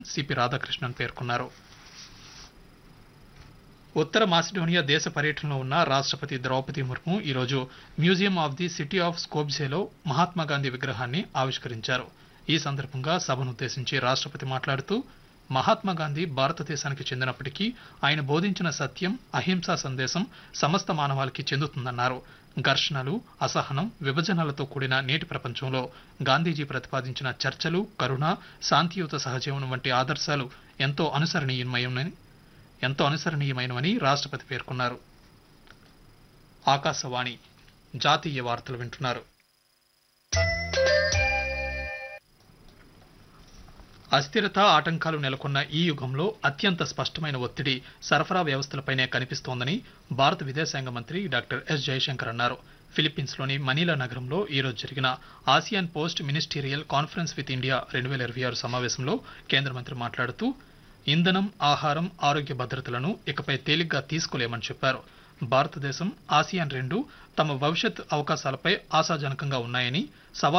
CP Radhakrishnan పేర్కొన్నారు ఉత్తర Macedonia దేశ పర్యటనలో ఉన్న రాష్ట్రపతి ద్రౌపది ముర్ము ఈరోజు museum of the city of స్కోప్జేలో మహాత్మా గాంధీ విగ్రహాన్ని ఆవిష్కరించారు ఈ సందర్భంగా సభనుద్దేశించి రాష్ట్రపతి మాట్లాడుతూ మహాత్మా గాంధీ భారతదేశానికి చెందినప్పటికీ ఆయన బోధించిన సత్యం అహింసా సందేశం సమస్త మానవాళికి చెందుతుందన్నారు ఘర్షణలు అసహనం విభజనలతో కూడిన నేటి ప్రపంచంలో గాంధీజీ ప్రతిపాదించిన చర్చలు కరుణ శాంతియుత సహజీవనం వంటి ఆదర్శాలు ఎంతో అనుసరణీయమని ఎంతో అనుసరణీయమైనవని రాష్ట్రపతి పేర్కొన్నారు ఆకాశవాణి జాతీయ వార్తలు వింటున్నారు అస్థిరత ఆటంకాలు నెలకొన్న ఈ యుగంలో అత్యంత స్పష్టమైన ఒత్తిడి సరఫరా వ్యవస్థలపైనే కనిపిస్తోందని భారత విదేశాంగ మంత్రి డాక్టర్ ఎస్ జయశంకర్ అన్నారు ఫిలిప్పీన్స్లోని మనీలా నగరంలో ఈరోజు జరిగిన ASEAN post ministerial conference with India రెండు వేల ఇరవై ఆరు సమావేశంలో కేంద్ర మంత్రి మాట్లాడుతూ ఇంధనం ఆహారం ఆరోగ్య భద్రతలను ఇకపై తేలిగ్గా తీసుకోలేమని చెప్పారు భారతదేశం ఆసియాన్ రెండు తమ భవిష్యత్ అవకాశాలపై ఆశాజనకంగా ఉన్నాయని సవాల్